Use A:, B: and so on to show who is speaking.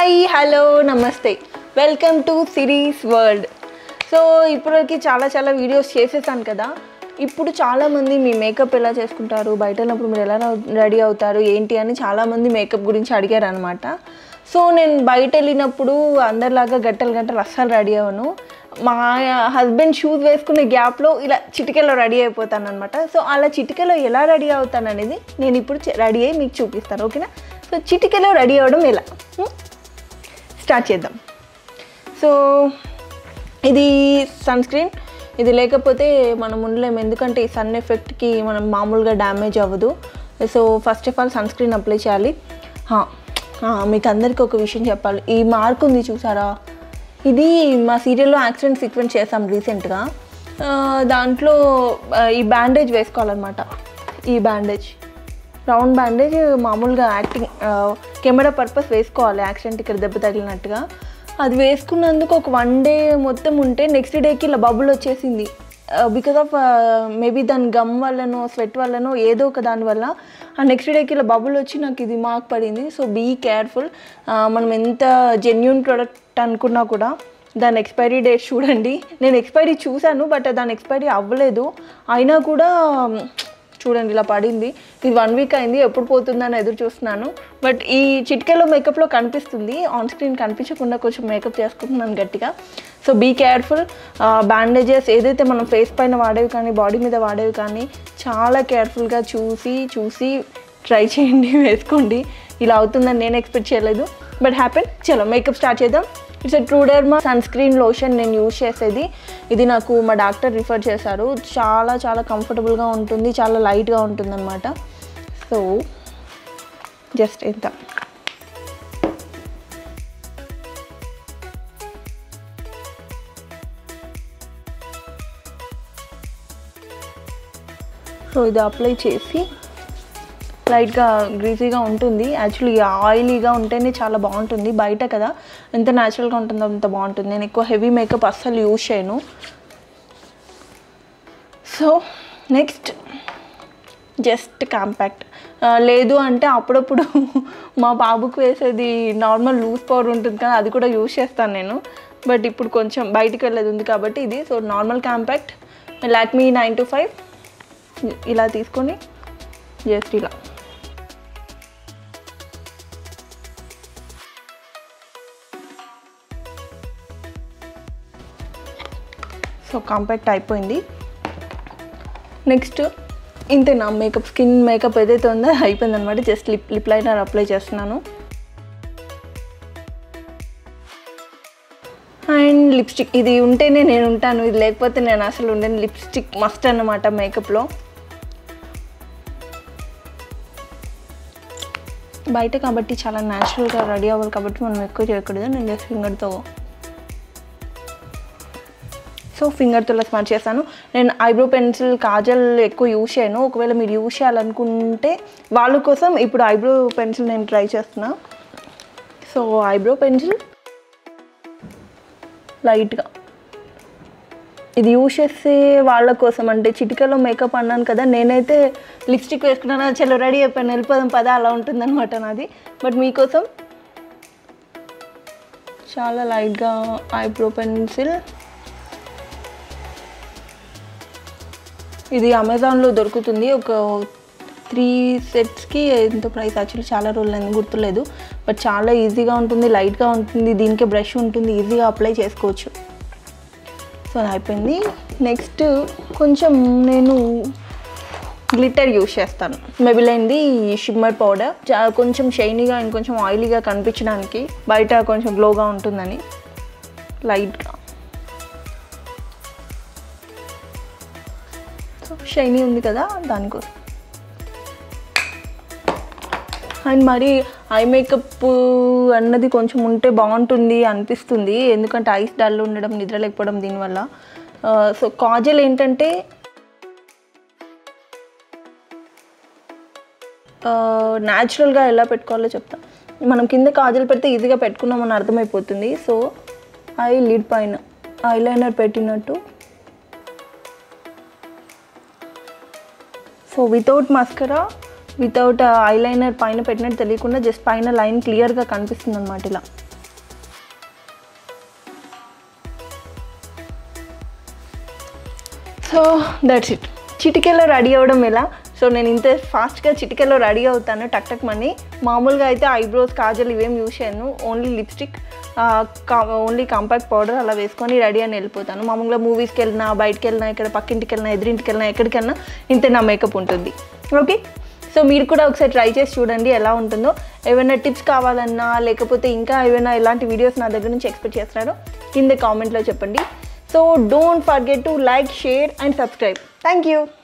A: Hi hello నమస్తే welcome to series world so ఇప్పటివరకు చాలా చాలా వీడియోస్ చేసేసాను కదా ఇప్పుడు చాలామంది మీ మేకప్ ఎలా చేసుకుంటారు బయట వెళ్ళినప్పుడు మీరు ఎలా రెడీ అవుతారు ఏంటి అని చాలామంది మేకప్ గురించి అడిగారు అనమాట సో నేను బయట వెళ్ళినప్పుడు అందరిలాగా గంటలు గంటలు అస్సలు రెడీ అవ్వను మా హస్బెండ్ షూస్ వేసుకునే గ్యాప్లో ఇలా చిటికెలో రెడీ అయిపోతాను అనమాట సో అలా చిటికెలో ఎలా రెడీ అవుతాను అనేది నేను ఇప్పుడు రెడీ అయ్యి మీకు చూపిస్తాను ఓకేనా సో చిటికెలో రెడీ అవ్వడం ఎలా హ్మ్? స్టార్ట్ చేద్దాం సో ఇది సన్ స్క్రీన్ ఇది లేకపోతే మనం ఉండలేము ఎందుకంటే ఈ సన్ ఎఫెక్ట్కి మనం మామూలుగా డ్యామేజ్ అవ్వదు so first of all sunscreen apply చేయాలి హా, ఆ, మీకు అందరికీ ఒక విషయం చెప్పాలి ఈ మార్క్ ఉంది చూసారా ఇది మా సీరియల్లో యాక్సిడెంట్ సీక్వెన్స్ చేసాం రీసెంట్గా ఆ, దాంట్లో ఆ, ఈ బ్యాండేజ్ వేసుకోవాలన్నమాట ఈ బ్యాండేజ్ రౌండ్ బ్యాండేజ్ మామూలుగా యాక్టింగ్ కెమెరా పర్పస్ వేసుకోవాలి యాక్సిడెంట్ ఇక్కడ దెబ్బ తగిలినట్టుగా అది వేసుకున్నందుకు ఒక వన్ డే మొత్తం ఉంటే నెక్స్ట్ డేకి ఇలా బబుల్ వచ్చేసింది బికాస్ ఆఫ్ మేబీ దాని గమ్ వల్లనో స్వెట్ వల్లనో ఏదో ఒక దాని వల్ల ఆ నెక్స్ట్ డేకి ఇలా బబుల్ వచ్చి నాకు ఇది మార్క్ పడింది సో బీ కేర్ఫుల్ మనం ఎంత జెన్యున్ ప్రోడక్ట్ అనుకున్నా కూడా దాని ఎక్స్పైరీ డేట్ చూడండి నేను ఎక్స్పైరీ చూశాను బట్ దాని ఎక్స్పైరీ అవ్వలేదు అయినా కూడా చూడండి ఇలా పడింది ఇది వన్ వీక్ అయింది ఎప్పుడు పోతుందని ఎదురు చూస్తున్నాను బట్ ఈ చిటికెలో మేకప్లో కనిపిస్తుంది ఆన్ స్క్రీన్ కనిపించకుండా కొంచెం మేకప్ చేసుకుంటున్నాను గట్టిగా సో బీ కేర్ఫుల్ బ్యాండేజెస్ ఏదైతే మనం ఫేస్ పైన వాడేవి కానీ బాడీ మీద వాడేవి కానీ చాలా కేర్ఫుల్గా చూసి చూసి ట్రై చేయండి వేసుకోండి ఇలా అవుతుందని నేను ఎక్స్పెక్ట్ చేయలేదు బట్ హ్యాపెన్ చలో మేకప్ స్టార్ట్ చేద్దాం it's Truederma sunscreen lotion నేను యూజ్ చేసేది ఇది నాకు మా డాక్టర్ రిఫర్ చేశారు చాలా చాలా కంఫర్టబుల్గా ఉంటుంది చాలా లైట్గా ఉంటుంది అనమాట సో జస్ట్ ఇంత సో ఇది అప్లై చేసి లైట్గా గ్రీజీగా ఉంటుంది యాక్చువల్లీ ఆయిలీగా ఉంటేనే చాలా బాగుంటుంది బయట కదా ఎంత న్యాచురల్గా ఉంటుందో అంత బాగుంటుంది నేను ఎక్కువ హెవీ మేకప్ అస్సలు యూజ్ చేయను సో నెక్స్ట్ జస్ట్ కాంపాక్ట్ లేదు అంటే అప్పుడప్పుడు మా బాబుకు వేసేది నార్మల్ లూజ్ పౌడర్ ఉంటుంది కదా అది కూడా యూజ్ చేస్తాను నేను బట్ ఇప్పుడు కొంచెం బయటికి వెళ్ళేది ఉంది కాబట్టి ఇది so normal compact Lakme nine to five ఇలా తీసుకొని జస్ట్ ఇలా సో కాంపాక్ట్ అయిపోయింది నెక్స్ట్ ఇంతే నా మేకప్ స్కిన్ మేకప్ ఏదైతే ఉందో అయిపోయింది అనమాట just lip lip liner apply చేస్తున్నాను అండ్ లిప్స్టిక్ ఇది ఉంటేనే నేను ఉంటాను ఇది లేకపోతే నేను అసలు ఉండను లిప్స్టిక్ మస్ట్ అన్నమాట మేకప్లో బయట కాబట్టి చాలా న్యాచురల్గా రెడీ అవ్వాలి కాబట్టి మనం ఎక్కువ చేయకూడదు నేను జస్ట్ ఫింగర్తో సో ఫింగర్తో ఇలా స్మార్ట్ చేస్తాను నేను ఐబ్రో పెన్సిల్ కాజల్ ఎక్కువ యూజ్ చేయను ఒకవేళ మీరు యూజ్ చేయాలనుకుంటే వాళ్ళ కోసం ఇప్పుడు ఐబ్రో పెన్సిల్ నేను ట్రై చేస్తున్నా సో ఐబ్రో పెన్సిల్ లైట్గా ఇది యూజ్ చేసే వాళ్ళ కోసం అంటే చిటికలో మేకప్ అన్నాను కదా నేనైతే లిప్స్టిక్ వేసుకున్నాను చలో రెడీ అయిపోయాను వెళ్ళిపోదాం పదా అలా ఉంటుందన్నమాట నాది బట్ మీకోసం చాలా లైట్గా ఐబ్రో పెన్సిల్ ఇది అమెజాన్లో దొరుకుతుంది ఒక త్రీ సెట్స్కి ఎంత ప్రైస్ యాక్చువల్లీ చాలా రోజులు అయింది గుర్తులేదు బట్ చాలా ఈజీగా ఉంటుంది లైట్గా ఉంటుంది దీనికే బ్రష్ ఉంటుంది ఈజీగా అప్లై చేసుకోవచ్చు సో అది అయిపోయింది నెక్స్ట్ కొంచెం నేను గ్లిటర్ యూస్ చేస్తాను మెబిలైన్ది షిమ్మర్ పౌడర్ చా కొంచెం షైనీగా ఇంకొంచెం ఆయిలీగా కనిపించడానికి బయట కొంచెం గ్లోగా ఉంటుందని లైట్గా సో షైనీ ఉంది కదా దానికోసం అండ్ మరి ఐ మేకప్ అన్నది కొంచెం ఉంటే బాగుంటుంది అనిపిస్తుంది ఎందుకంటే ఐస్ డల్ ఉండడం నిద్ర లేకపోవడం దీనివల్ల సో కాజల్ ఏంటంటే న్యాచురల్గా ఎలా పెట్టుకోవాలో చెప్తా మనం కింద కాజల్ పెడితే ఈజీగా పెట్టుకున్నామని అర్థమైపోతుంది సో ఐ లిడ్ పైన ఐలైనర్ పెట్టినట్టు so without mascara without eyeliner పైన పెట్టినట్టు తెలియకుండా జస్ట్ పైన లైన్ క్లియర్గా కనిపిస్తుంది అనమాట ఇలా సో దట్స్ ఇట్ చిటికెలో రెడీ అవ్వడం ఎలా సో నేను ఇంత ఫాస్ట్గా చిటికెలో రెడీ అవుతాను టక్ టక్ మని మామూలుగా అయితే ఐబ్రోస్ కాజల్ ఇవేం యూస్ చేయను only lipstick only compact powder అలా వేసుకొని రెడీ అని వెళ్ళిపోతాను మామూలుగా మూవీస్కి వెళ్ళినా బయటికి వెళ్ళినా ఇక్కడ పక్కింటికి వెళ్ళినా ఎదురింటికి వెళ్ళినా ఎక్కడికి వెళ్ళినా ఇంతే నా మేకప్ ఉంటుంది ఓకే సో మీరు కూడా ఒకసారి ట్రై చేసి చూడండి ఎలా ఉంటుందో ఏమైనా టిప్స్ కావాలన్నా లేకపోతే ఇంకా ఏమైనా ఇలాంటి వీడియోస్ నా దగ్గర నుంచి ఎక్స్పెక్ట్ చేస్తున్నారో కింద కామెంట్లో చెప్పండి so don't forget to like share and subscribe thank you